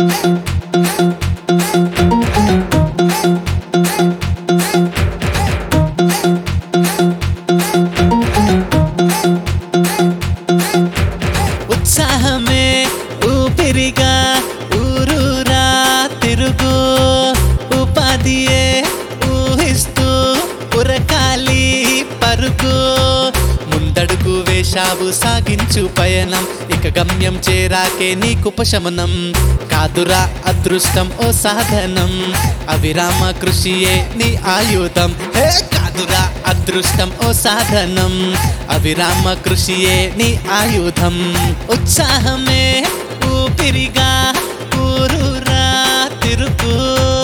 ఉత్సాహమే ఊపిరిగా ఊరూరా తిరుగు ఉపాధియే ఊహిస్తూ ఉరకాలి పరుగు ముందడుగు వేశావు సాగించు పయనం ఇక గమ్యం చేరాకే నీకుపశమనం కాదురా అదృష్టం ఓ సాధనం అవిరామ కృషియే నీ ఆయుధం హే కాదురా అదృష్టం ఓ సాధనం అవిరామ కృషియే నీ ఆయుధం ఉత్సాహమే ఊపిరిగా ఊరూరా తిరుగు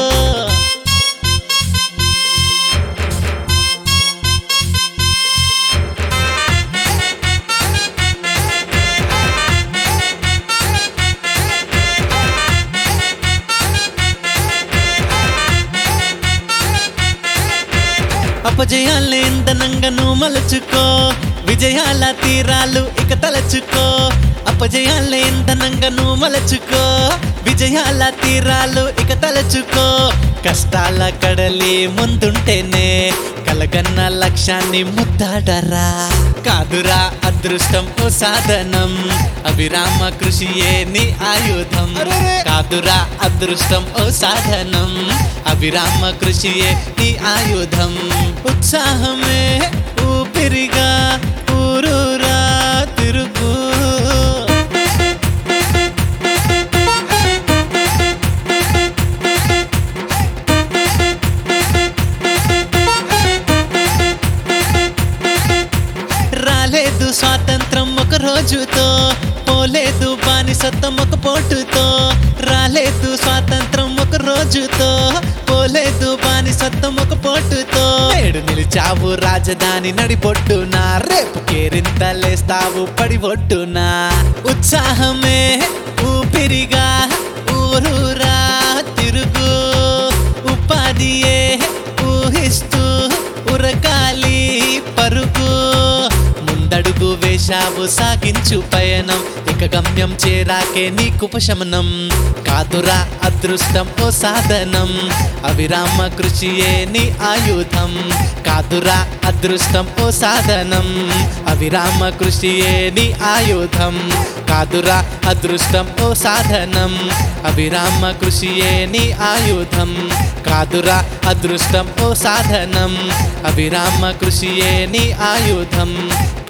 అపజయాల్ని ఇంధనంగా నువ్వు మలుచుకో విజయాల తీరాలు ఇక తలచుకో అపజయాల్ని ఇంధనంగా నువ్వు మలచుకో విజయాల తీరాలు ఇక తలచుకో కష్టాల కడలి ముందుంటేనే కలగన్న లక్ష్యాన్ని ముద్దాడరా కాదురా అదృష్టం ఓ సాధనం అవిరామ కృషియే నీ ఆయుధం కాదురా అదృష్టం ఓ సాధనం అవిరామ కృషియే నీ ఆయుధం ఉత్సాహమే ఊపిరిగా ఊరూరా తిరుగు రాలేదు స్వాతంత్రం ఒక రోజుతో పోలేదు బానిసత్వం ఒక పోటుతో రాలేదు స్వాతంత్రం ఒక రోజుతో పోలేదు బానిసత్వం ఒక పోటుతో నేడు నిలిచావు రాజధాని నడిబొట్టునా రేపు కేరింతలేస్తావు పడి ఒడ్డునా ఉత్సాహమే ఊపిరిగా ఊరూరా తిరుగు ఉపాధియే ఊహిస్తూ ఉరకాలి పరుగు ముందడుగు వేశావు సాగించు పయనం ఇక గమ్యం చేరాకే నీకుపశమనం కాదురా అదృష్టం ఓ సాధనం అవిరామ కృషియే నీ ఆయుధం కాదురా అదృష్టం ఓ సాధనం అవిరామ కృషియే నీ ఆయుధం కాదురా అదృష్టం ఓ సాధనం అవిరామ కృషియే నీ ఆయుధం కాదురా అదృష్టం ఓ సాధనం అవిరామ కృషియే నీ ఆయుధం